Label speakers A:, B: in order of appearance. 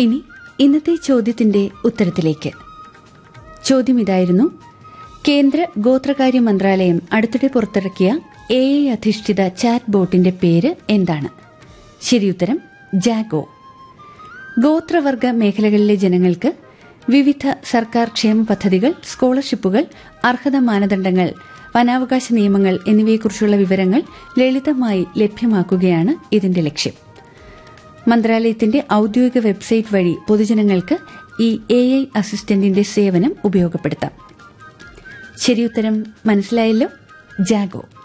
A: ഇനി ഇന്നത്തെ ചോദ്യത്തിന്റെ ഉത്തരത്തിലേക്ക് ചോദ്യം ഇതായിരുന്നു കേന്ദ്ര ഗോത്രകാര്യ മന്ത്രാലയം അടുത്തിടെ പുറത്തിറക്കിയ എ ഐ അധിഷ്ഠിത ചാറ്റ് ബോട്ടിന്റെ പേര് എന്താണ് ശരിയുത്തരം ജാഗോ ഗോത്രവർഗ മേഖലകളിലെ ജനങ്ങൾക്ക് വിവിധ സർക്കാർ ക്ഷേമ പദ്ധതികൾ സ്കോളർഷിപ്പുകൾ അർഹത മാനദണ്ഡങ്ങൾ വനാവകാശ നിയമങ്ങൾ എന്നിവയെക്കുറിച്ചുള്ള വിവരങ്ങൾ ലളിതമായി ലഭ്യമാക്കുകയാണ് ഇതിന്റെ ലക്ഷ്യം മന്ത്രാലയത്തിന്റെ ഔദ്യോഗിക വെബ്സൈറ്റ് വഴി പൊതുജനങ്ങൾക്ക് ഈ എ ഐ അസിസ്റ്റന്റിന്റെ സേവനം ഉപയോഗപ്പെടുത്താം ശരിയുത്തരം മനസ്സിലായല്ലോ ജാഗോ